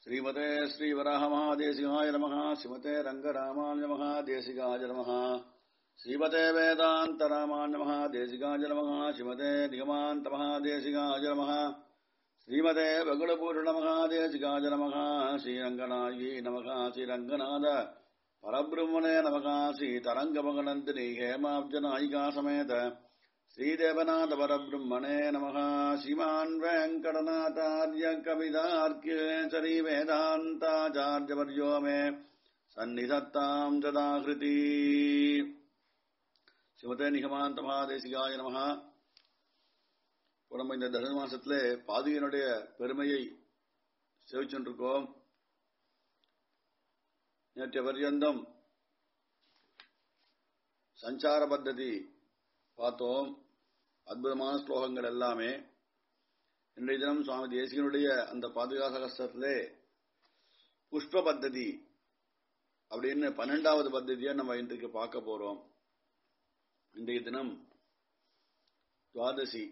श्रीमते श्रीवराहमहादेशिकाय नमः श्रीमते रङ्गरामाय महादेशिकाय नमः श्रीमते वेदान्तरामाय महादेशिकाय नमः श्रीमते निगमान्तमहादेशिकाय नमः श्रीमते बगुलपूर्णमहादेशिकाय नमः श्रीरङ्गनायी नमः श्रीरङ्गनाथ परब्रह्मणे नमः श्रीतरङ्गमगनन्दिनी हेमाब्जनायिका समेत श्रीदेवनाथ परब्रह्मणे नमः श्रीमान् वेङ्कटनाथार्य कविदार्क्येसरी वेदान्ताचार्यवर्यो मे सन्निधत्ताम् तदाकृति சிவதே நிகமாந்த மகாதேசிகாய நமக இப்போ நம்ம இந்த தனுர் மாசத்துல பாதுகையினுடைய பெருமையை சேவிச்சுருக்கோம் நேற்றைய பர்யந்தம் சஞ்சார பத்ததி பார்த்தோம் அற்புதமான ஸ்லோகங்கள் எல்லாமே இன்றைய தினம் சுவாமி தேசிகனுடைய அந்த பாதுகா சகஸ்திரத்திலே புஷ்ப பத்ததி அப்படின்னு பன்னெண்டாவது பத்ததியை நம்ம இன்றைக்கு பார்க்க போறோம் இன்றைய தினம் துவாதசி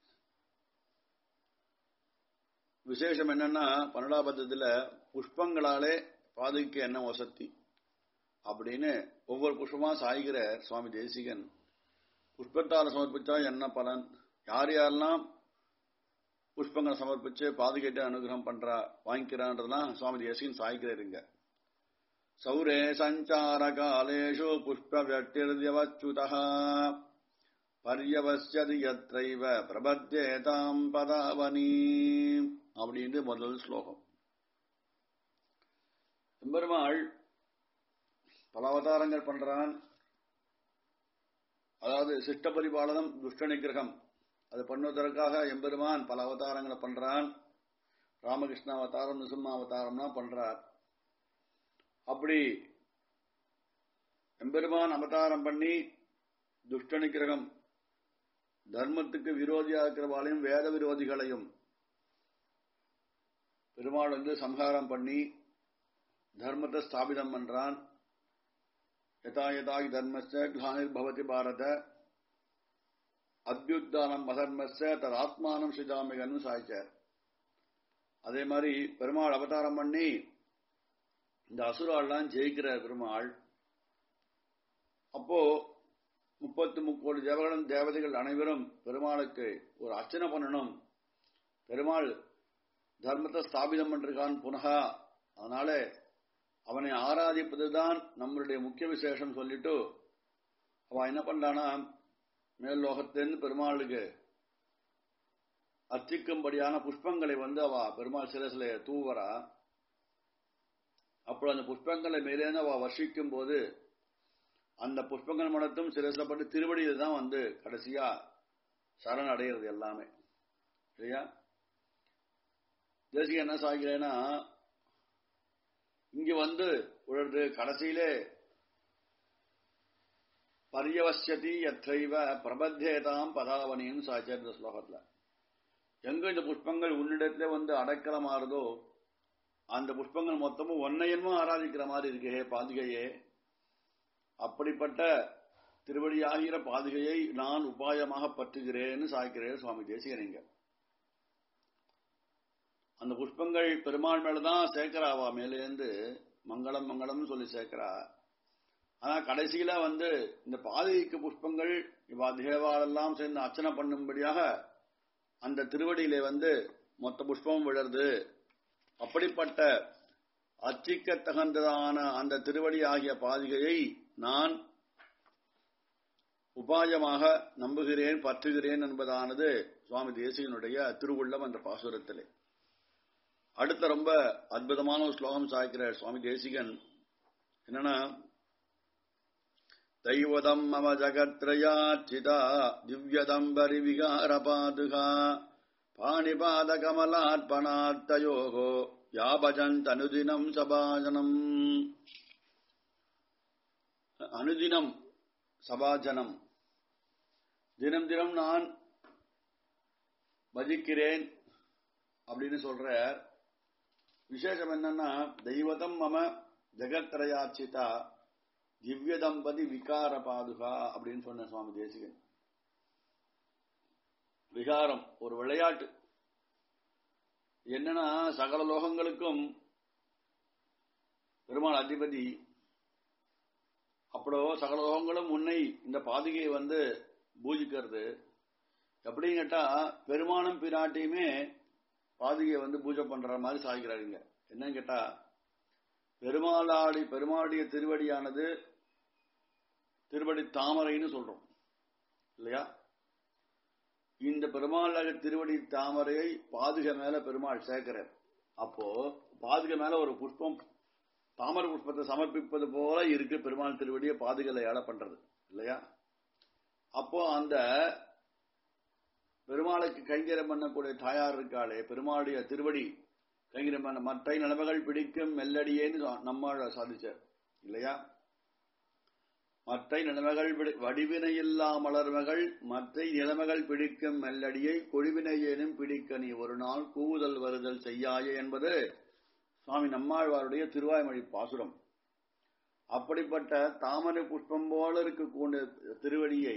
விசேஷம் என்னன்னா பன்னெண்டாம் பத்தத்துல புஷ்பங்களாலே பாதுகைக்கு என்ன வசதி அப்படின்னு ஒவ்வொரு புஷ்பமா சாய்கிற சுவாமி தேசிகன் புஷ்பத்தால் சமர்ப்பிச்சா என்ன பலன் யார் யாரெல்லாம் புஷ்பங்களை சமர்ப்பிச்சு பாதுகேட்டு அனுகிரகம் பண்றா வாங்கிக்கிறான்றதுலாம் சுவாமி தேசிகன் சாய்க்கிறாருங்க சௌரே சஞ்சார காலேஷு புஷ்ப வியட்டிர்யவச்சுத பர்யவசியது எத்தைவ பிரபத்தேதாம் பதாவனி அப்படின்னு முதல் ஸ்லோகம் எம்பெருமாள் பல அவதாரங்கள் பண்றான் அதாவது சிஷ்ட பரிபாலனம் துஷ்ட நிகிரகம் அது பண்ணுவதற்காக எம்பெருமான் பல அவதாரங்களை பண்றான் ராமகிருஷ்ண அவதாரம் நிசும்ம அவதாரம்லாம் பண்றார் அப்படி எம்பெருமான் அவதாரம் பண்ணி துஷ்ட நிகிரகம் தர்மத்துக்கு விரோதியாக இருக்கிறவாளையும் வேத விரோதிகளையும் பெருமாள் வந்து சம்ஹாரம் பண்ணி தர்மத்தை ஸ்தாபிதம் பண்றான் யதா யதாகி தர்மஸ்ய கிளானிர் பவதி பாரத அத்தியுத்தானம் அதர்மஸ்ய தர் ஆத்மானம் சிதாமிகன்னு சாய்ச்சார் அதே மாதிரி பெருமாள் அவதாரம் பண்ணி இந்த அசுராள்லாம் ஜெயிக்கிறார் பெருமாள் அப்போ முப்பத்து முக்கோடி தேவர்களும் தேவதைகள் அனைவரும் பெருமாளுக்கு ஒரு அர்ச்சனை பண்ணணும் பெருமாள் தர்மத்தை ஸ்தாபிதம் பண்றான் புனகா அதனால அவனை ஆராதிப்பதுதான் நம்மளுடைய முக்கிய விசேஷம் சொல்லிட்டு அவன் என்ன பண்றானா மேல் லோகத்திலிருந்து பெருமாளுக்கு அர்ச்சிக்கும்படியான புஷ்பங்களை வந்து அவ பெருமாள் சிரசில தூவரா அப்புறம் அந்த புஷ்பங்களை மேலேருந்து அவ வர்ஷிக்கும் போது அந்த புஷ்பங்கள் மனத்தும் சிரசப்பட்டு திருவடியில் தான் வந்து கடைசியா சரண் அடைகிறது எல்லாமே சரியா தேசிக என்ன சாகிறேன்னா இங்க வந்து உழது கடைசியிலே பரியவசியதி எத்தைவ பிரபத்தேதாம் பதாவனின்னு சாய்ச்சார் இந்த ஸ்லோகத்துல எங்க இந்த புஷ்பங்கள் உன்னிடத்துல வந்து அடைக்கலமாறுதோ அந்த புஷ்பங்கள் மொத்தமும் ஒன்னையன்மோ ஆராதிக்கிற மாதிரி இருக்கே பாதுகையே அப்படிப்பட்ட திருவடியாகிற பாதுகையை நான் உபாயமாக பற்றுகிறேன்னு சாய்க்கிறேன் சுவாமி தேசிகனிங்க அந்த புஷ்பங்கள் பெருமாள் மேலதான் சேர்க்கிறாவா மேலேந்து மங்களம் மங்களம்னு சொல்லி சேர்க்கிறா ஆனா கடைசியில வந்து இந்த பாதைக்கு புஷ்பங்கள் இவா தேவாலெல்லாம் சேர்ந்து அர்ச்சனை பண்ணும்படியாக அந்த திருவடியிலே வந்து மொத்த புஷ்பமும் விழருது அப்படிப்பட்ட அச்சிக்க தகுந்ததான அந்த திருவடி ஆகிய பாதிகையை நான் உபாயமாக நம்புகிறேன் பற்றுகிறேன் என்பதானது சுவாமி தேசிகனுடைய திருவுள்ளம் அந்த பாசுரத்திலே அடுத்த ரொம்ப அற்புதமான ஒரு ஸ்லோகம் சாய்க்கிறார் சுவாமி தேசிகன் என்னன்னா தைவதம் மம ஜகத்ரயாச்சிதா திவ்யதம்பரி விகார பாதுகா பாணிபாத கமலார்ப்பணார்த்தயோகோ யாபஜந்த் அனுதினம் சபாஜனம் அனுதினம் சபாஜனம் தினம் தினம் நான் பஜிக்கிறேன் அப்படின்னு சொல்ற விசேஷம் என்னன்னா தெய்வதம் மம ஜெகத்ரயாச்சிதா திவ்ய தம்பதி விகார பாதுகா அப்படின்னு சொன்ன சுவாமி தேசிகன் விகாரம் ஒரு விளையாட்டு என்னன்னா சகல லோகங்களுக்கும் பெருமாள் அதிபதி அப்படோ சகல லோகங்களும் உன்னை இந்த பாதுகையை வந்து பூஜிக்கிறது எப்படின்னு கேட்டா பெருமானும் பிராட்டியுமே பாதுகையை வந்து பூஜை பண்ற மாதிரி சாதிக்கிறாருங்க என்னன்னு கேட்டா பெருமாளாடி பெருமாளுடைய திருவடியானது திருவடி தாமரைன்னு சொல்றோம் இல்லையா இந்த பெருமாள் திருவடி தாமரையை பாதுகை மேல பெருமாள் சேர்க்கிறார் அப்போ பாதுகை மேல ஒரு புஷ்பம் தாமரை புஷ்பத்தை சமர்ப்பிப்பது போல இருக்கு பெருமாள் திருவடியை பாதுகளை ஏழை பண்றது இல்லையா அப்போ அந்த பெருமாளுக்கு கைங்கரம் பண்ணக்கூடிய தாயார் இருக்காளே பெருமாளுடைய திருவடி கைங்கரம் பண்ண மற்ற நிலைமைகள் பிடிக்கும் மெல்லடியேன்னு நம்மால் சாதிச்சார் இல்லையா மற்ற நிலைமைகள் வடிவினையில்லா மலர்மகள் மற்ற நிலைமைகள் பிடிக்கும் மெல்லடியை கொழிவினையேனும் பிடிக்க நீ ஒரு நாள் கூவுதல் வருதல் செய்யாயே என்பது சுவாமி நம்மாழ்வாருடைய திருவாய்மொழி பாசுரம் அப்படிப்பட்ட தாமரை புஷ்பம் போல இருக்கக்கூடிய திருவடியை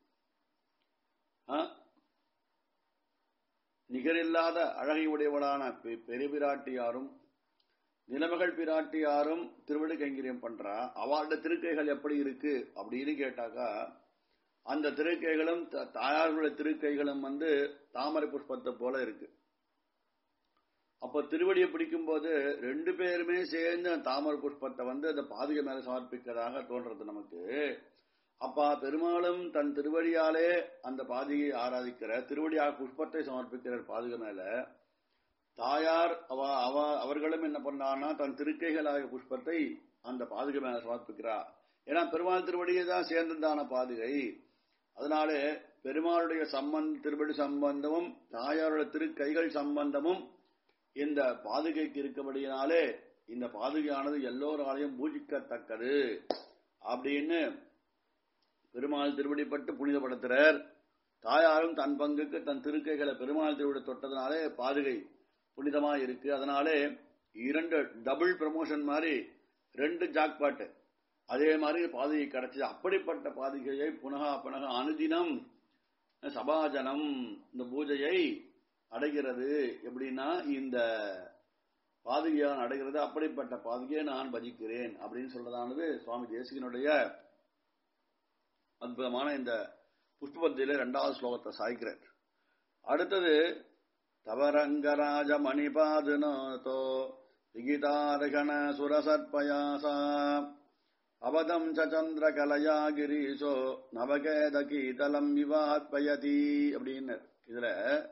நிகரில்லாத அழகை உடையவளான பெரிய பிராட்டியாரும் நிலைமகள் பிராட்டியாரும் திருவடி கைங்கரியம் பண்றா அவளோட திருக்கைகள் எப்படி இருக்கு அப்படின்னு கேட்டாக்கா அந்த திருக்கைகளும் தாயார்களுடைய திருக்கைகளும் வந்து தாமரை புஷ்பத்தை போல இருக்கு அப்ப திருவடியை பிடிக்கும் போது ரெண்டு பேருமே சேர்ந்து தாமரை புஷ்பத்தை வந்து அந்த பாதுகை மேல சமர்ப்பிக்கிறதாக தோன்றது நமக்கு அப்பா பெருமாளும் தன் திருவடியாலே அந்த பாதியை ஆராதிக்கிற திருவடியாக புஷ்பத்தை சமர்ப்பிக்கிறார் பாதுகை மேல தாயார் அவ அவ அவர்களும் என்ன பண்ணான்னா தன் திருக்கைகளாக புஷ்பத்தை அந்த பாதுகை மேல சமர்ப்பிக்கிறா ஏன்னா பெருமாள் திருவடியை தான் சேர்ந்ததான பாதுகை அதனாலே பெருமாளுடைய சம்பந்த திருவடி சம்பந்தமும் தாயாருடைய திருக்கைகள் சம்பந்தமும் இந்த பாதுகைக்கு இருக்கபடியினாலே இந்த பாதுகையானது எல்லோராலையும் பூஜிக்கத்தக்கது அப்படின்னு பெருமாள் திருவடிப்பட்டு புனிதப்படுத்துறார் தாயாரும் தன் பங்குக்கு தன் திருக்கைகளை பெருமாள் திருவிட தொட்டதுனாலே பாதுகை புனிதமா இருக்கு அதனாலே இரண்டு டபுள் ப்ரமோஷன் மாதிரி ரெண்டு ஜாக்பாட்டு அதே மாதிரி பாதுகை கிடைச்சது அப்படிப்பட்ட பாதுகையை புனகா புனக அனுதினம் சபாஜனம் இந்த பூஜையை அடைகிறது எப்படின்னா இந்த பாதுகையான் அடைகிறது அப்படிப்பட்ட பாதுகையை நான் பஜிக்கிறேன் அப்படின்னு சொல்றதானது சுவாமி தேசிகனுடைய அற்புதமான இந்த புஷ்பத்தில இரண்டாவது ஸ்லோகத்தை சாய்க்கிறார் அடுத்தது தவரங்கராஜ மணிபாதுனோ விகிதார்கண சுரசற்பயாசா அவதம் சந்திர கலையா கிரீஷோ நவகேத கீதலம் விவாத்பயதி அப்படின்னு இதுல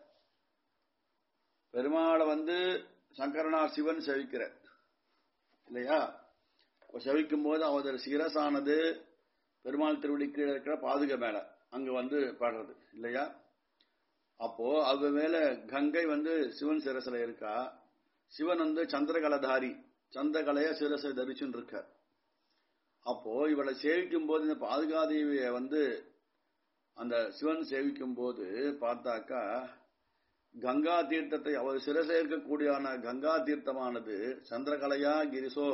பெருமாளை வந்து சங்கரனார் சிவன் செவிக்கிறார் இல்லையா செவிக்கும் போது அவரது சிரசானது பெருமாள் திருவடி கீழே இருக்கிற பாதுகை மேல அங்க வந்து பாடுறது இல்லையா அப்போ அது மேல கங்கை வந்து சிவன் சிரசில இருக்கா சிவன் வந்து சந்திரகலதாரி சந்திரகலைய சிரசை தரிச்சுன்னு இருக்கார் அப்போ இவளை சேவிக்கும் போது இந்த பாதுகாதேவிய வந்து அந்த சிவன் சேவிக்கும் போது பார்த்தாக்கா கங்கா தீர்த்தத்தை அவர் சிரசை இருக்கக்கூடியான கங்கா தீர்த்தமானது சந்திரகலையா கிரிசோ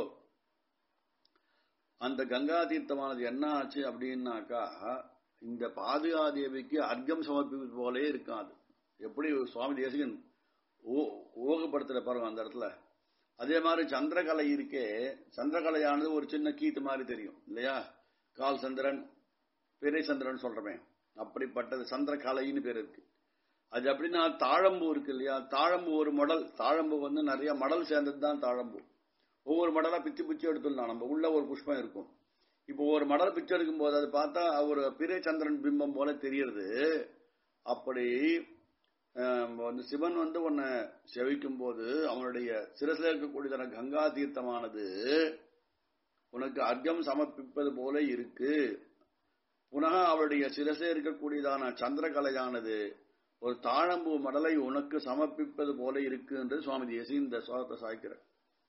அந்த கங்கா தீர்த்தமானது என்ன ஆச்சு அப்படின்னாக்கா இந்த பாதுகாதேவிக்கு அர்க்கம் சமர்ப்பிப்பது போலே இருக்காது எப்படி சுவாமி தேசிகன் ஓகப்படுத்துற பாருங்க அந்த இடத்துல அதே மாதிரி சந்திரகலை இருக்கே சந்திரகலையானது ஒரு சின்ன கீத்து மாதிரி தெரியும் இல்லையா கால் சந்திரன் பெரிய சந்திரன் சொல்றமே அப்படிப்பட்டது சந்திரகலைன்னு பேர் இருக்கு அது அப்படின்னா தாழம்பூ இருக்கு இல்லையா தாழம்பூ ஒரு மடல் தாழம்பூ வந்து நிறைய மடல் சேர்ந்தது தான் தாழம்பூ ஒவ்வொரு மடலா பிச்சு பிச்சு எடுத்துடலாம் நம்ம உள்ள ஒரு புஷ்பம் இருக்கும் இப்போ ஒரு மடல் பிச்சு எடுக்கும் போது அது பார்த்தா ஒரு பிறை சந்திரன் பிம்பம் போல தெரியறது அப்படி வந்து சிவன் வந்து உன்னை செவிக்கும் போது அவனுடைய சிரசில் இருக்கக்கூடியதான கங்கா தீர்த்தமானது உனக்கு அர்க்கம் சமர்ப்பிப்பது போல இருக்கு புனக அவளுடைய சிரசே இருக்கக்கூடியதான சந்திரகலையானது ஒரு தாழம்பூ மடலை உனக்கு சமர்ப்பிப்பது போல இருக்கு என்று சுவாமி தேசி இந்த சுவாகத்தை சாய்க்கிறார்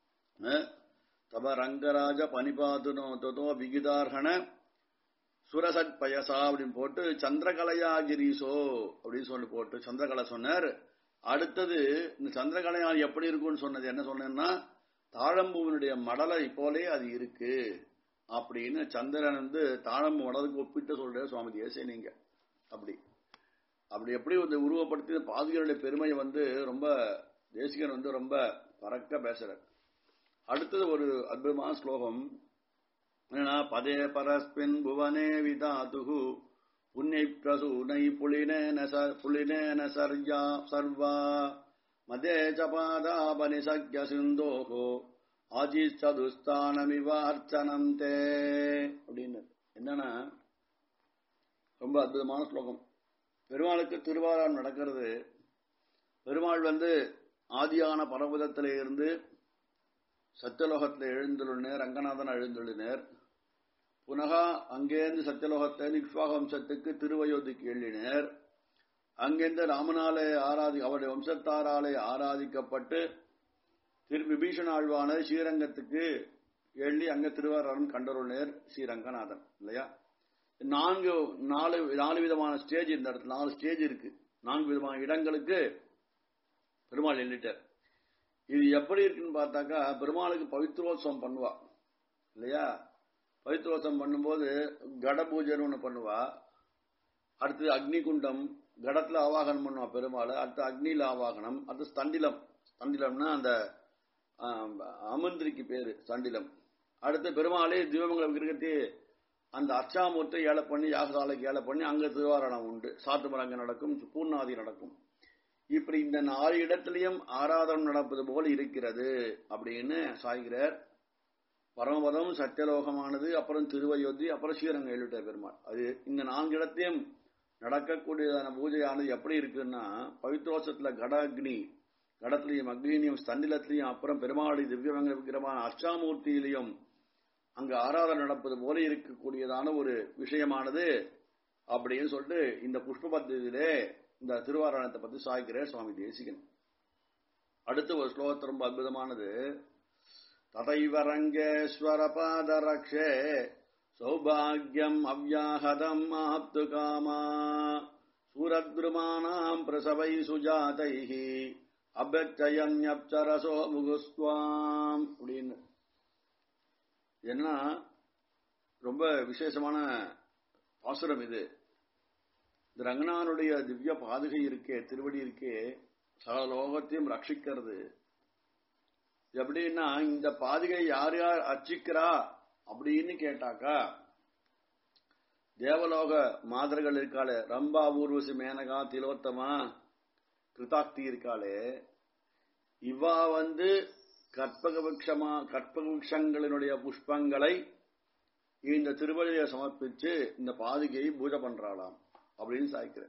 தப ரங்கராஜ பனிபாதுனோ தோ விகிதார்ஹண சுரசட் பயசா அப்படின்னு போட்டு சந்திரகலையா கிரீசோ அப்படின்னு சொல்லி போட்டு சந்திரகலை சொன்னார் அடுத்தது இந்த சந்திரகலையா எப்படி இருக்கும்னு சொன்னது என்ன சொன்னேன்னா தாழம்பூவினுடைய மடலை போலே அது இருக்கு அப்படின்னு சந்திரன் வந்து தாழம்பூ மடலுக்கு ஒப்பிட்டு சொல்ற சுவாமி தேசிய நீங்க அப்படி அப்படி எப்படி வந்து உருவப்படுத்தி பாதுகளுடைய பெருமையை வந்து ரொம்ப தேசிகன் வந்து ரொம்ப பறக்க பேசுறார் அடுத்தது ஒரு அற்புதமான ஸ்லோகம் என்னன்னா பதே பரஸ்பின் புவனே விதாதுகு புன்னை பிரசூனை புலினேன ச- புலினேன சர்யா சர்வா மதே சபாதாபனிசக்ய சிந்தோகோ ஆஜிச்சதுஸ்தானமிவார்ச்சனம் தே அப்படின்னு என்னன்னா ரொம்ப அற்புதமான ஸ்லோகம் பெருமாளுக்கு திருவாரம் நடக்கிறது பெருமாள் வந்து ஆதியான பரபதத்திலே இருந்து சத்தியலோகத்தில் எழுந்துள்ளினர் ரங்கநாதன் எழுந்துள்ளினர் புனகா அங்கேருந்து சத்தியலோகத்தை நிக்ஷ்வாக வம்சத்துக்கு திருவயோதிக்கு எள்ளினர் அங்கிருந்து ராமனாலே ஆராதி அவருடைய வம்சத்தாராலே ஆராதிக்கப்பட்டு திரு விபீஷண ஆழ்வான ஸ்ரீரங்கத்துக்கு எள்ளி அங்க திருவாரூரம் கண்டருளினர் ஸ்ரீரங்கநாதன் இல்லையா நான்கு நாலு நாலு விதமான ஸ்டேஜ் இந்த இடத்துல நாலு ஸ்டேஜ் இருக்கு நான்கு விதமான இடங்களுக்கு பெருமாள் எண்ணிட்டார் இது எப்படி இருக்குன்னு பார்த்தாக்கா பெருமாளுக்கு பவித்ரோத்சவம் பண்ணுவா இல்லையா பவித்ரோத்சவம் பண்ணும்போது கட பூஜைன்னு ஒன்று பண்ணுவா அடுத்தது அக்னிகுண்டம் கடத்துல ஆவாகனம் பண்ணுவா பெருமாள் அடுத்து அக்னியில ஆவாகனம் அடுத்து ஸ்தண்டிலம் ஸ்தண்டிலம்னா அந்த ஆம், அமந்திரிக்கு பேரு ஸ்தண்டிலம் அடுத்து பெருமாளே தீபமங்கல விக்கிரகத்தை அந்த அர்ச்சாமூர்த்தை ஏழை பண்ணி யாகசாலைக்கு ஏழை பண்ணி அங்க திருவாரணம் உண்டு சாத்துமரங்க நடக்கும் பூர்ணாதி நடக்கும் இப்படி இந்த நாலு இடத்திலையும் ஆராதனம் நடப்பது போல இருக்கிறது அப்படின்னு சாய்கிறார் பரமபதம் சத்தியலோகமானது அப்புறம் திருவயோத்தி அப்புறம் ஸ்ரீரங்கம் எழுட்ட பெருமாள் அது இந்த நான்கு இடத்தையும் நடக்கக்கூடியதான பூஜையானது எப்படி இருக்குன்னா பவித்ரோசத்துல கட அக்னி கடத்திலையும் அக்னியும் ஸ்தண்டிலத்திலையும் அப்புறம் பெருமாளி திவ்யமங்க விக்கிரமான அர்ச்சாமூர்த்தியிலையும் அங்கு ஆராதனை நடப்பது போல இருக்கக்கூடியதான ஒரு விஷயமானது அப்படின்னு சொல்லிட்டு இந்த புஷ்ப பத்தியிலே இந்த திருவாரணத்தை பத்தி சாய்க்கிறார் சுவாமி தேசிகன் அடுத்து ஒரு ஸ்லோகத்தை ரொம்ப அற்புதமானது ததைவரங்கேஸ்வர பாதரக்ஷே சௌபாகியம் அவ்யாஹதம் ஆப்து காமா சூரத்ருமானாம் பிரசவை சுஜாதைः அபச்சயன்யப்சரசோ முகுஸ்வாம் அப்படின்னு என்ன ரொம்ப விசேஷமான பாசுரம் இது இந்த ரங்கனானுடைய திவ்ய பாதுகை இருக்கே திருவடி இருக்கே சகல லோகத்தையும் ரட்சிக்கிறது எப்படின்னா இந்த பாதுகை யார் யார் அர்ச்சிக்கிறா அப்படின்னு கேட்டாக்கா தேவலோக மாதர்கள் இருக்காளே ரம்பா ஊர்வசி மேனகா திலோத்தமா கிருதாக்தி இருக்காளே இவா வந்து கற்பக விக்ஷமா கற்பக விக்ஷங்களினுடைய புஷ்பங்களை இந்த திருவள்ளியை சமர்ப்பிச்சு இந்த பாதுகையை பூஜை பண்றாளாம் அப்படின்னு சாய்க்கிற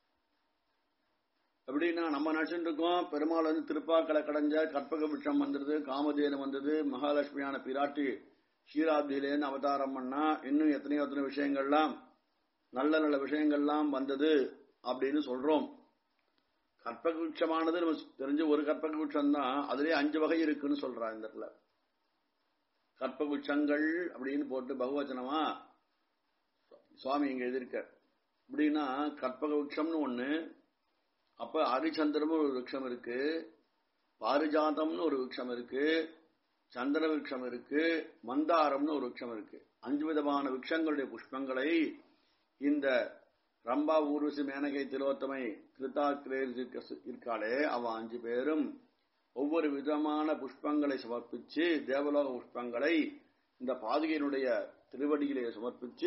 எப்படின்னா நம்ம நினைச்சுட்டு இருக்கோம் பெருமாள் வந்து திருப்பாக்களை கடைஞ்ச கற்பக விருட்சம் வந்தது காமதேனு வந்தது மகாலட்சுமியான பிராட்டி ஷீராப்தியிலேருந்து அவதாரம் பண்ணா இன்னும் எத்தனையோ எத்தனை விஷயங்கள்லாம் நல்ல நல்ல விஷயங்கள்லாம் வந்தது அப்படின்னு சொல்றோம் கற்பக விருட்சமானது நம்ம தெரிஞ்ச ஒரு கற்பக விருட்சம் தான் அதுலயே அஞ்சு வகை இருக்குன்னு சொல்றா இந்த இடத்துல கற்பக விருட்சங்கள் அப்படின்னு போட்டு பகுவச்சனமா சுவாமி இங்க எதிர்க்க அப்படின்னா கற்பக விருட்சம்னு ஒண்ணு அப்ப ஹரிச்சந்திரமும் ஒரு விருட்சம் இருக்கு பாரிஜாதம்னு ஒரு விருட்சம் இருக்கு சந்திர விருட்சம் இருக்கு மந்தாரம்னு ஒரு விருட்சம் இருக்கு அஞ்சு விதமான விருட்சங்களுடைய புஷ்பங்களை இந்த ரம்பா ஊர்வசி மேனகை திலோத்தமை கிருதாக்கிரேர் இருக்காளே அவ அஞ்சு பேரும் ஒவ்வொரு விதமான புஷ்பங்களை சமர்ப்பிச்சு தேவலோக புஷ்பங்களை இந்த பாதுகையினுடைய திருவடியிலே சமர்ப்பிச்சு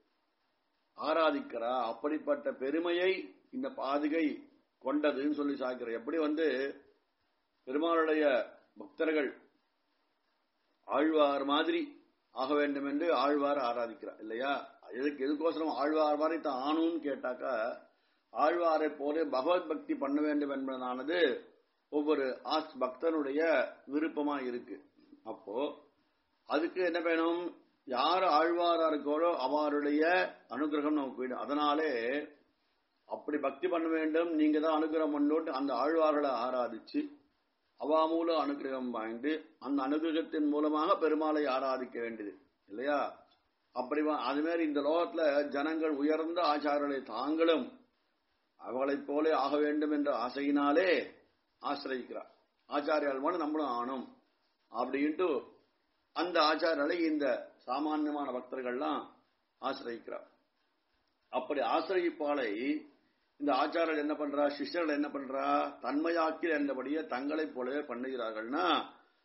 ஆராதிக்கிறா அப்படிப்பட்ட பெருமையை இந்த பாதுகை கொண்டதுன்னு சொல்லி சாய்க்கிற எப்படி வந்து பெருமாளுடைய பக்தர்கள் ஆழ்வார் மாதிரி ஆக வேண்டும் என்று ஆழ்வார் ஆராதிக்கிறார் இல்லையா எதுக்கு எதுக்கோசரம் ஆழ்வார் மாதிரி தான் ஆணும்னு கேட்டாக்கா ஆழ்வாரை போல பகவத் பக்தி பண்ண வேண்டும் என்பதானது ஒவ்வொரு ஆஸ் பக்தனுடைய விருப்பமா இருக்கு அப்போ அதுக்கு என்ன வேணும் யார் ஆழ்வாரா இருக்கோளோ அவருடைய அனுகிரகம் நமக்கு வேணும் அதனாலே அப்படி பக்தி பண்ண வேண்டும் நீங்க தான் அனுகிரகம் பண்ணோட்டு அந்த ஆழ்வார்களை ஆராதிச்சு அவா மூல அனுகிரகம் வாங்கிட்டு அந்த அனுகிரகத்தின் மூலமாக பெருமாளை ஆராதிக்க வேண்டியது இல்லையா அப்படி வா- அது மாதிரி இந்த லோகத்துல ஜனங்கள் உயர்ந்த ஆச்சாரர்களை தாங்களும் அவளைப் போல ஆக வேண்டும் என்ற ஆசையினாலே ஆசிரயிக்கிறார் ஆச்சாரியால் மூலம் நம்மளும் ஆணும் அப்படின்ட்டு அந்த ஆச்சாரர்களை இந்த சாமானியமான பக்தர்கள்லாம் ஆசிரயிக்கிறார் அப்படி ஆசிரயிப்பாளை இந்த ஆச்சாரர்கள் என்ன பண்றா சிஷ்யர்கள் என்ன பண்றா தன்மையாக்கி என்றபடியே தங்களைப் போலவே பண்ணுகிறார்கள்னா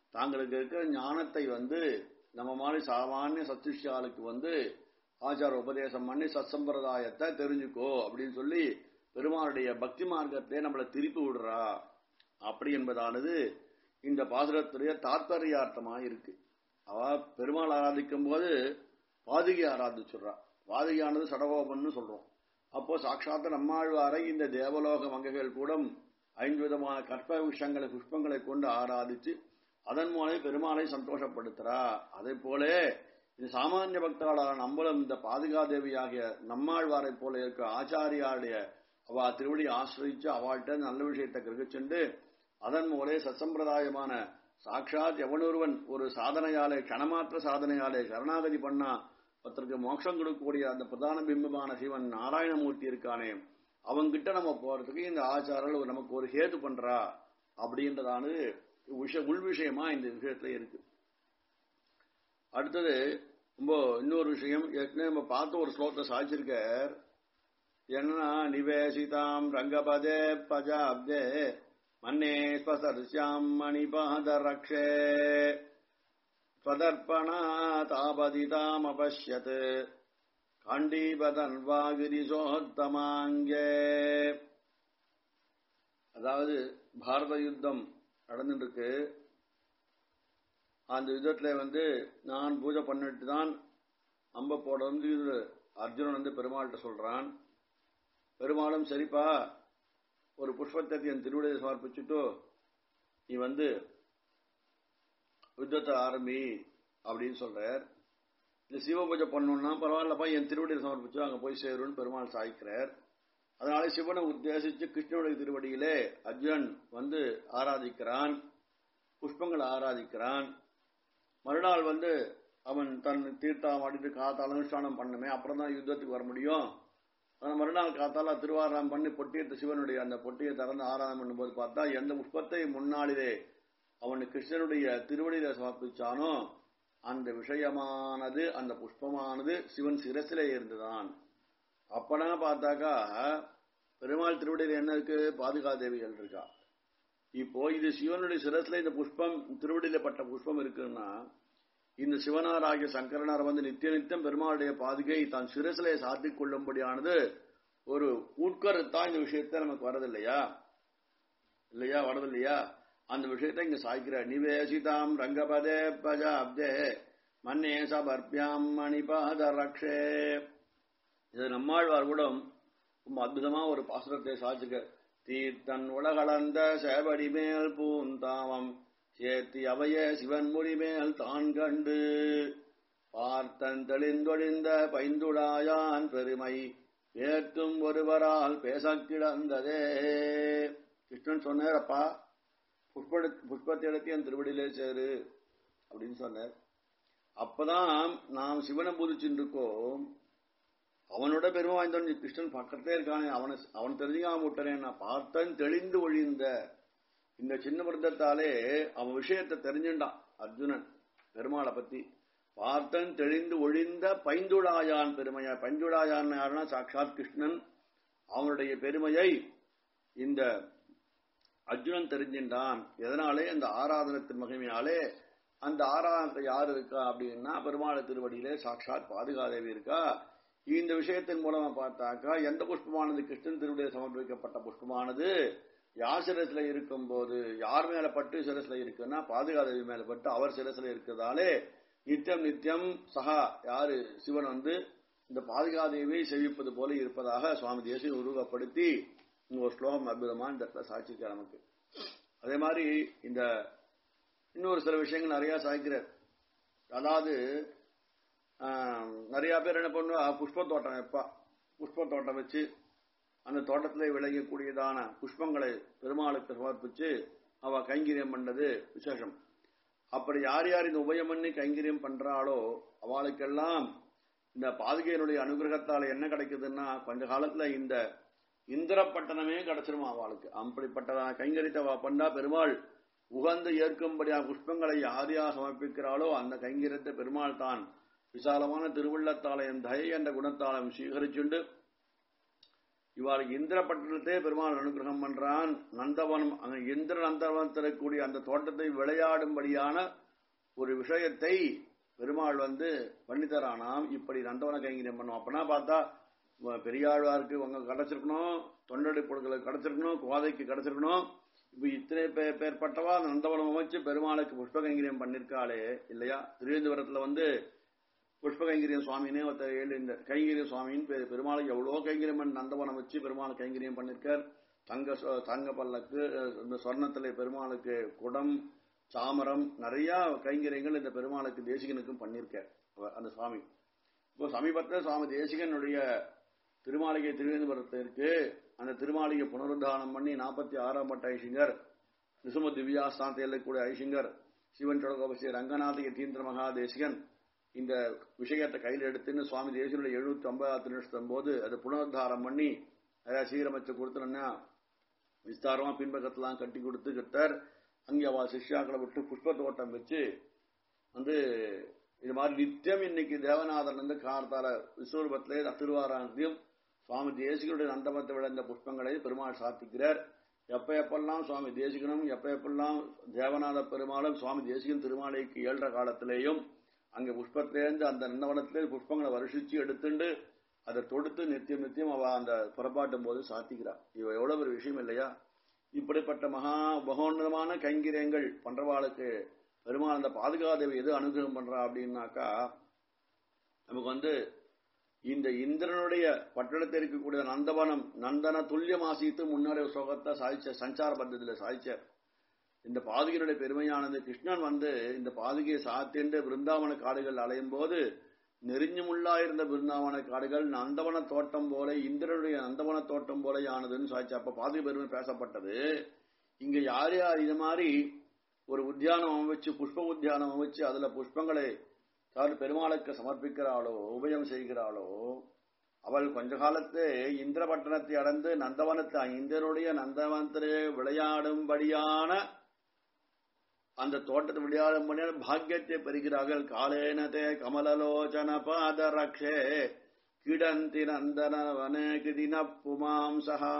தாங்களுக்கு இருக்கிற ஞானத்தை வந்து நம்ம மாதிரி சாமானிய சத்துஷ்யாளுக்கு வந்து ஆச்சார உபதேசம் பண்ணி சத்சம்பிரதாயத்தை தெரிஞ்சுக்கோ அப்படின்னு சொல்லி பெருமாளுடைய பக்தி மார்க்கத்திலே நம்மளை திருப்பி விடுறா அப்படி என்பதானது இந்த பாசுரத்துடைய தாத்பரியார்த்தமாக இருக்கு அவ பெருமாள் ஆராதிக்கும் போது பாதுகை ஆராதிச்சுடுறா பாதுகையானது சடகோபன்னு சொல்றோம் அப்போ சாட்சாத்த நம்மாழ்வாரை இந்த தேவலோக மங்கைகள் கூட ஐந்து விதமான கற்ப விஷயங்களை புஷ்பங்களை கொண்டு ஆராதிச்சு அதன் மூலம் பெருமாளை சந்தோஷப்படுத்துறா அதே போல இது சாமானிய பக்தர்களான நம்மளும் இந்த பாதுகாதேவியாகிய நம்மாழ்வாரை போல இருக்க ஆச்சாரியாருடைய அவ திருவடி ஆசிரிச்சு அவள்கிட்ட நல்ல விஷயத்தை கிரகிச்சுண்டு அதன் மூலே சத்சம்பிரதாயமான சாட்சாத் எவனொருவன் ஒரு சாதனையாலே கணமாற்ற சாதனையாலே சரணாகதி பண்ணா ஒருத்தருக்கு மோட்சம் கொடுக்கக்கூடிய அந்த பிரதான பிம்பமான சிவன் நாராயணமூர்த்தி இருக்கானே அவங்கிட்ட நம்ம போறதுக்கு இந்த ஆச்சாரங்கள் நமக்கு ஒரு ஹேது பண்றா அப்படின்றதானது விஷ உள் விஷயமா இந்த விஷயத்துல இருக்கு அடுத்தது ரொம்ப இன்னொரு விஷயம் ஏற்கனவே நம்ம பார்த்த ஒரு ஸ்லோகத்தை சாதிச்சிருக்கார் என்னன்னா நிவேசிதாம் ரங்கபதே பஜாப்தே மன்னே ஸ்வசர்ஷாம் மணிபாத ரக்ஷே त्वदर्पणातापदितामपश्यत् காண்டீபதன்வாகிரிசோத்தமாங்கே அதாவது பாரத யுத்தம் நடந்துட்டு இருக்கு அந்த யுத்தத்துல வந்து நான் பூஜை பண்ணிட்டு தான் அம்ப போட வந்து அர்ஜுனன் வந்து பெருமாள்கிட்ட சொல்றான் பெருமாளும் சரிப்பா ஒரு புஷ்பத்தை என் திருவிடையை சமர்ப்பிச்சுட்டு நீ வந்து யுத்தத்தை ஆரம்பி அப்படின்னு சொல்றார் இந்த சிவ பூஜை பண்ணணும்னா பரவாயில்லப்பா என் திருவடியை சமர்ப்பிச்சு அங்க போய் சேரும்னு பெருமாள் சாய்க்கிறார் அதனால சிவனை உத்தேசிச்சு கிருஷ்ணனுடைய திருவடியிலே அர்ஜுனன் வந்து ஆராதிக்கிறான் புஷ்பங்களை ஆராதிக்கிறான் மறுநாள் வந்து அவன் தன் தீர்த்தம் அடித்து காத்தால் அனுஷ்டானம் பண்ணுமே அப்புறம் தான் யுத்தத்துக்கு வர முடியும் ஆனால் மறுநாள் காத்தால திருவாராம் பண்ணி பொட்டியத்தை சிவனுடைய அந்த பொட்டியை திறந்து ஆராதனை பண்ணும்போது பார்த்தா எந்த புஷ்பத்தை முன்னாளிலே அவன் கிருஷ்ணனுடைய திருவடியில சமர்ப்பிச்சானோ அந்த விஷயமானது அந்த புஷ்பமானது சிவன் சிரசிலே இருந்துதான் அப்பனா பார்த்தாக்கா பெருமாள் திருவடியில் என்ன இருக்கு பாதுகாதேவிகள் இருக்கா இப்போ இது சிவனுடைய சிரஸ்ல இந்த புஷ்பம் திருவடியில பட்ட புஷ்பம் இருக்குன்னா இந்த சிவனாராகிய சங்கரனார் வந்து நித்திய நித்தியம் பெருமாளுடைய பாதுகை தான் சிரசிலே சாத்திக் கொள்ளும்படியானது ஒரு உட்கருத்தா இந்த விஷயத்த நமக்கு வரதில்லையா இல்லையா வரதில்லையா அந்த விஷயத்தை இங்க சாய்க்கிறார் நிவேசிதாம் ரங்கபதே பஜாப்தே மன்னே சபர்பியாம் மணிபாத ரக்ஷே இது நம்மாழ்வார் கூட ரொம்ப அற்புதமா ஒரு பாசுரத்தை சாச்சுக்க தீர்த்தன் உலகளந்த சேவடி மேல் பூந்தாமம் சேர்த்தி அவைய சிவன் மொழி மேல் தான் கண்டு பார்த்தன் தெளிந்தொழிந்த பைந்துடாயான் பெருமை ஏற்றும் ஒருவரால் பேச கிடந்ததே கிருஷ்ணன் சொன்னார் அப்பா புஷ்ப புஷ்பத்தை எடுத்து என் திருவடியிலே சேரு அப்படின்னு சொன்னார் அப்பதான் நாம் சிவனை பூதிச்சுட்டு இருக்கோம் அவனோட பெருமை வாய்ந்தவன் கிருஷ்ணன் பக்கத்தே இருக்கானே அவனை அவன் தெரிஞ்சுக்காம விட்டனேன் நான் பார்த்தன் தெளிந்து ஒழிந்த இந்த சின்ன விரதத்தாலே அவன் விஷயத்தை தெரிஞ்சுட்டான் அர்ஜுனன் பெருமாளை பத்தி பார்த்தன் தெளிந்து ஒழிந்த பைந்துடாயான் பெருமையா பைந்துடாயான் யாருன்னா சாட்சாத் கிருஷ்ணன் அவனுடைய பெருமையை இந்த அர்ஜுனன் தெரிஞ்சின்றான் எதனாலே அந்த ஆராதனத்தின் மகிமையாலே அந்த ஆராதனத்தை யார் இருக்கா அப்படின்னா பெருமாள் திருவடியிலே சாட்சாத் பாதுகாதேவி இருக்கா இந்த விஷயத்தின் மூலமா பார்த்தாக்கா எந்த புஷ்பமானது கிருஷ்ணன் திருவடியில் சமர்ப்பிக்கப்பட்ட புஷ்பமானது யார் சிரஸ்ல இருக்கும் போது யார் மேல பட்டு சிரஸ்ல இருக்குன்னா பாதுகாதேவி மேல பட்டு அவர் சிரஸ்ல இருக்கிறதாலே நித்தியம் நித்தியம் சகா யாரு சிவன் வந்து இந்த பாதுகாதேவியை செவிப்பது போல இருப்பதாக சுவாமி தேசியம் உருவப்படுத்தி ஒரு ஸ்லோகம் அற்புதமா இந்த இடத்துல சாட்சிக்க நமக்கு அதே மாதிரி இந்த இன்னொரு சில விஷயங்கள் நிறைய சாய்க்கிறார் அதாவது நிறைய பேர் என்ன பண்ணுவா புஷ்ப தோட்டம் வைப்பா புஷ்ப தோட்டம் வச்சு அந்த தோட்டத்தில் விளையக்கூடியதான புஷ்பங்களை பெருமாளுக்கு சமர்ப்பிச்சு அவ கைங்கரியம் பண்ணது விசேஷம் அப்படி யார் யார் இந்த உபயம் பண்ணி கைங்கரியம் பண்றாளோ அவளுக்கெல்லாம் இந்த பாதுகையினுடைய அனுகிரகத்தால என்ன கிடைக்குதுன்னா கொஞ்ச காலத்துல இந்த இந்திரப்பட்டணமே கிடைச்சிருமா அவளுக்கு அப்படிப்பட்டதான கைங்கரித்த பண்ணா பெருமாள் உகந்து ஏற்கும்படியான புஷ்பங்களை யார் யார் சமர்ப்பிக்கிறாளோ அந்த கைங்கரியத்தை பெருமாள் தான் விசாலமான திருவுள்ளத்தாலயம் தயை என்ற குணத்தாலம் சுவீகரிச்சுண்டு இவாளுக்கு இந்திர பட்டணத்தை பெருமாள் அனுகிரகம் பண்றான் நந்தவனம் அந்த இந்திர நந்தவனம் தரக்கூடிய அந்த தோட்டத்தை விளையாடும்படியான ஒரு விஷயத்தை பெருமாள் வந்து பண்ணித்தரானாம் இப்படி நந்தவன கைங்கரியம் பண்ணும் அப்பனா பார்த்தா உங்க பெரியாழ்வாருக்கு உங்க கிடைச்சிருக்கணும் தொண்டடி பொருட்களுக்கு கிடைச்சிருக்கணும் கோதைக்கு கிடைச்சிருக்கணும் இப்ப இத்தனை பேர் பேர்பட்டவா நந்தவனம் அமைச்சு பெருமாளுக்கு புஷ்ப கைங்கரியம் பண்ணிருக்காளே இல்லையா திருவேந்தபுரத்துல வந்து புஷ்ப கைங்கரியம் சுவாமினே ஒருத்தர் ஏழு இந்த கைங்கரியம் சுவாமின்னு பேரு பெருமாளுக்கு எவ்வளவு கைங்கரியம் பண்ணி நந்தவனம் வச்சு பெருமாள் கைங்கரியம் பண்ணிருக்கார் தங்க சொ- தங்க பல்லக்கு அஹ், இந்த சொர்ணத்துல பெருமாளுக்கு குடம் சாமரம் நிறைய கைங்கரியங்கள் இந்த பெருமாளுக்கு தேசிகனுக்கும் பண்ணிருக்கார் அவர் அந்த சுவாமி இப்போ சமீபத்தில் சுவாமி தேசிகனுடைய திருமாளிகை திருவேந்தபுரத்திற்கு அந்த திருமாளிகை புனருத்தானம் பண்ணி நாற்பத்தி ஆறாம் பட்ட ஐசிங்கர் நிசும திவ்யாஸ்தானத்தில் கூட ஐசிங்கர் சிவன் தொடகோபசி ரங்கநாத யதீந்திர மகாதேசிகன் இந்த விஷயத்தை கையில் எடுத்துன்னு சுவாமி தேசியனுடைய எழுநூத்தி ஐம்பதாத்து நிமிஷத்தும் போது அதை புனருத்தாரம் பண்ணி அதாவது சீரமைச்சு கொடுத்தோன்னா விஸ்தாரமா பின்பக்கத்தெல்லாம் கட்டி கொடுத்து கிட்டார் அங்கே அவ சிஷ்யாக்களை விட்டு புஷ்ப தோட்டம் வச்சு வந்து இது மாதிரி நித்தியம் இன்னைக்கு தேவநாதன் வந்து கார்த்தால விஸ்வரூபத்திலே திருவாராந்தியும் சுவாமி தேசிகனுடைய நந்தமத்தை விளைந்த புஷ்பங்களை பெருமாள் சாத்திக்கிறார் எப்ப எப்பெல்லாம் சுவாமி தேசிகனும் எப்ப எப்பெல்லாம் தேவநாத பெருமாளும் சுவாமி தேசிகன் திருமாலைக்கு ஏழ்ற காலத்திலேயும் அங்க புஷ்பத்திலேருந்து அந்த நந்தவனத்திலே புஷ்பங்களை வருஷிச்சு எடுத்துண்டு அதை தொடுத்து நித்தியம் நித்தியம் அவ அந்த புறப்பாட்டும் போது சாத்திக்கிறா இவ எவ்வளவு ஒரு விஷயம் இல்லையா இப்படிப்பட்ட மகா மகோன்னதமான கைங்கரியங்கள் பண்றவாளுக்கு பெருமாள் அந்த பாதுகாதேவி எது அனுகிரகம் பண்றா அப்படின்னாக்கா நமக்கு வந்து இந்த இந்திரனுடைய பட்டணத்தில் இருக்கக்கூடிய நந்தவனம் நந்தன துல்லியமாசித்து முன்னாடி ஒரு ஸ்லோகத்தை சாதிச்ச சஞ்சார பத்தத்துல சாதிச்சார் இந்த பாதுகையினுடைய பெருமையானது கிருஷ்ணன் வந்து இந்த பாதுகையை சாத்தின்ற பிருந்தாவன காடுகள் அலையும் போது நெறிஞ்சுமுள்ளா இருந்த பிருந்தாவன காடுகள் நந்தவன தோட்டம் போல இந்திரனுடைய நந்தவன தோட்டம் போல ஆனதுன்னு சாதிச்சு அப்ப பாதுகை பெருமை பேசப்பட்டது இங்க யார் யார் இது மாதிரி ஒரு உத்தியானம் அமைச்சு புஷ்ப உத்தியானம் அமைச்சு அதுல புஷ்பங்களை அதாவது பெருமாளுக்கு சமர்ப்பிக்கிறாளோ உபயம் செய்கிறாளோ அவள் கொஞ்ச காலத்து இந்திரபட்டணத்தை அடைந்து நந்தவனத்தை இந்திரனுடைய நந்தவனத்திலே விளையாடும்படியான அந்த தோட்டத்தை விளையாடும்படியான பாக்கியத்தை பெறுகிறார்கள் காலேனதே கமலலோச்சன பாத ரக்ஷே கிடந்தி நந்தனவனே கிதின புமாம் சகா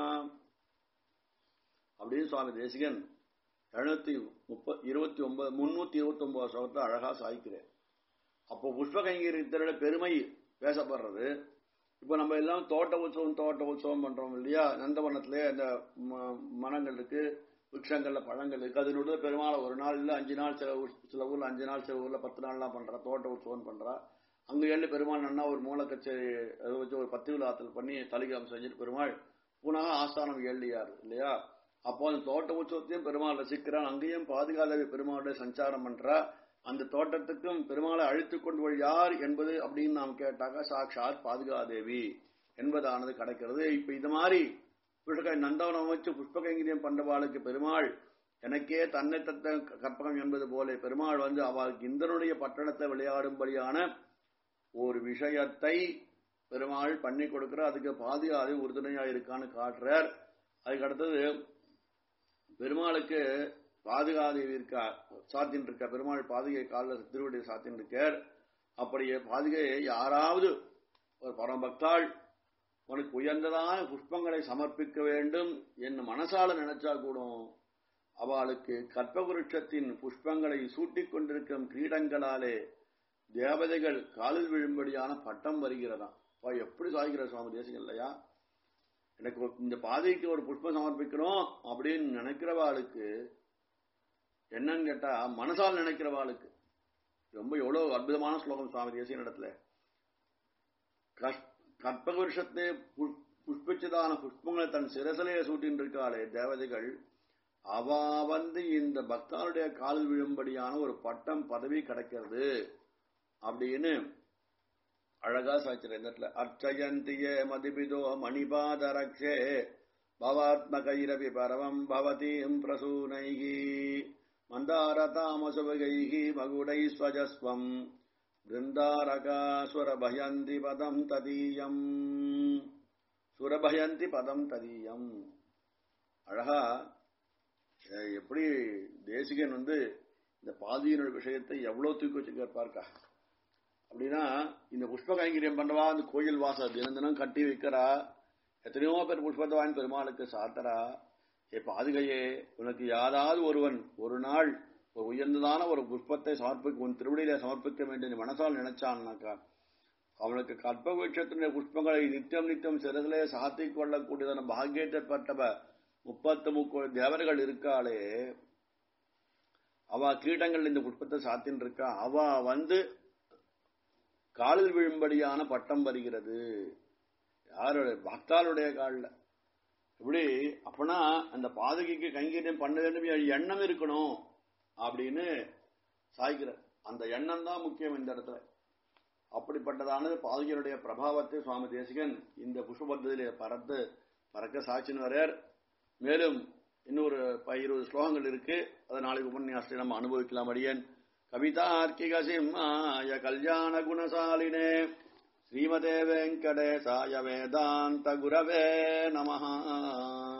அப்படின்னு சுவாமி தேசிகன் எழுநூத்தி முப்ப இருபத்தி ஒன்பது முன்னூத்தி இருபத்தி ஒன்பது ஸ்லோகத்தை அழகா சாய்க்கிறேன் அப்போ புஷ்ப கைங்கரியத்தினோட பெருமை பேசப்படுறது இப்போ நம்ம எல்லாம் தோட்ட உற்சவம் தோட்ட உற்சவம் பண்றோம் இல்லையா நந்தவனத்திலே அந்த ம- மரங்கள் இருக்கு விருட்சங்கள்ல பழங்கள் இருக்கு அதனோட பெருமாளை ஒரு நாள் இல்ல அஞ்சு நாள் சில ஊர்- சில ஊர்ல அஞ்சு நாள் சில ஊர்ல பத்து நாள்லாம் பண்றா தோட்ட உற்சவம் பண்றா அங்க ஏழு பெருமாள் நன்னா ஒரு மூல கச்சேரி அதை வச்சு ஒரு பத்து விழாத்தில் பண்ணி தலிகம் செஞ்சுட்டு பெருமாள் புனக ஆஸ்தானம் ஏழியார் இல்லையா அப்போ அந்த தோட்ட உற்சவத்தையும் பெருமாள் ரசிக்கிறான் அங்கேயும் பாதுகாதவி பெருமாளுடைய சஞ்சாரம் பண்றா அந்த தோட்டத்துக்கும் பெருமாளை அழைத்துக் கொண்டு வழி யார் என்பது அப்படின்னு நாம் கேட்டாக்க சாட்சாத் பாதுகாதேவி என்பதானது கிடைக்கிறது இப்ப இது மாதிரி புஷ்பக நந்தவனம் அமைச்சு புஷ்ப கைங்கரியம் பண்றவாளுக்கு பெருமாள் எனக்கே தன்னை தத்த கற்பகம் என்பது போல பெருமாள் வந்து அவளுக்கு இந்திரனுடைய பட்டணத்தை விளையாடும்படியான ஒரு விஷயத்தை பெருமாள் பண்ணி கொடுக்கிற அதுக்கு பாதுகாது உறுதுணையா இருக்கான்னு காட்டுறார் அதுக்கு அடுத்தது பெருமாளுக்கு பாதுகாதேவி இருக்கா சாத்தின் இருக்கா பெருமாள் பாதுகை காலில் திருவடியை சாத்தின் இருக்கார் அப்படியே பாதுகையை யாராவது ஒரு பரமபக்தாள் உனக்கு உயர்ந்ததான புஷ்பங்களை சமர்ப்பிக்க வேண்டும் என்று மனசால நினைச்சா கூட அவளுக்கு கற்பகுருஷத்தின் புஷ்பங்களை சூட்டிக் கொண்டிருக்கும் கிரீடங்களாலே தேவதைகள் காலில் விழும்படியான பட்டம் வருகிறதாம் அப்பா, எப்படி சாதிக்கிற சுவாமி தேசியம் இல்லையா எனக்கு ஒரு- இந்த பாதைக்கு ஒரு புஷ்பம் சமர்ப்பிக்கணும் அப்படின்னு நினைக்கிறவாளுக்கு என்னன்னு கேட்டா மனசால் நினைக்கிறவாளுக்கு ரொம்ப எவ்வளவு அற்புதமான ஸ்லோகம் சுவாமி தேசிய இடத்துல கற்பக வருஷத்தை புஷ்பிச்சதான புஷ்பங்களை தன் சிரசிலே சூட்டின்னு இருக்காளே தேவதைகள் அவ வந்து இந்த பக்தனுடைய காலில் விழும்படியான ஒரு பட்டம் பதவி கிடைக்கிறது அப்படின்னு அழகா சாய்ச்சிரு இந்த இடத்துல அர்ச்சயந்தியே மதிபிதோ மணிபாத ரக்ஷே பவாத்மகைரபி பரமம் பவதீம் பிரசூனைகி மந்தாரதாமசுபகைகி மகுடை ஸ்வஜஸ்வம் பிருந்தாரகா சுரபயந்தி பதம் ததீயம் சுரபயந்தி பதம் ததீயம் அழகா அஹ், எப்படி தேசிகன் வந்து இந்த பாதியினுடைய விஷயத்தை எவ்வளவு தூக்கி வச்சிருக்கார் பார்க்கா அப்படின்னா இந்த புஷ்ப கைங்கரியம் பண்றவா அந்த கோயில் வாசல் தினம் தினம் கட்டி வைக்கிறா எத்தனையோ பேர் புஷ்பத்தை வாங்கி பெருமாளுக்கு சாத்தரா ஏ பாதுகையே உனக்கு யாராவது ஒருவன் ஒரு நாள் ஒரு உயர்ந்ததான ஒரு புஷ்பத்தை சமர்ப்பிக்க உன் திருவடியில சமர்ப்பிக்க வேண்டும் என்று மனசால் நினைச்சான்னாக்கா அவனுக்கு கற்பவீட்சத்தினுடைய புஷ்பங்களை நித்தியம் நித்தியம் சிறதிலே சாத்திக் கொள்ளக்கூடியதான பாக்கியத்தை பெற்றவ முப்பத்து முக்கோடி தேவர்கள் இருக்காளே அவ கீட்டங்கள் இந்த புஷ்பத்தை சாத்தின் இருக்கா அவ வந்து காலில் விழும்படியான பட்டம் வருகிறது யாருடைய பக்தாளுடைய காலில் இப்படி அப்பனா அந்த பாதகைக்கு கைங்கரியம் பண்ண வேண்டும் எண்ணம் இருக்கணும் அப்படின்னு சாய்க்கிறார் அந்த எண்ணம் தான் முக்கியம் இந்த இடத்துல அப்படிப்பட்டதானது பாதகையருடைய பிரபாவத்தை சுவாமி தேசிகன் இந்த புஷ்பபத்திலே பறந்து பறக்க சாட்சின்னு வரையர் மேலும் இன்னொரு இருபது ஸ்லோகங்கள் இருக்கு அதை நாளைக்கு உபன்யாசத்தை நம்ம அனுபவிக்கலாம் அடியன் கவிதார்க்கிக சிம்மாய கல்யாண குணசாலினே ஸ்ரீமதே வெங்கடேசாய வேதாந்த குரவே நமஹா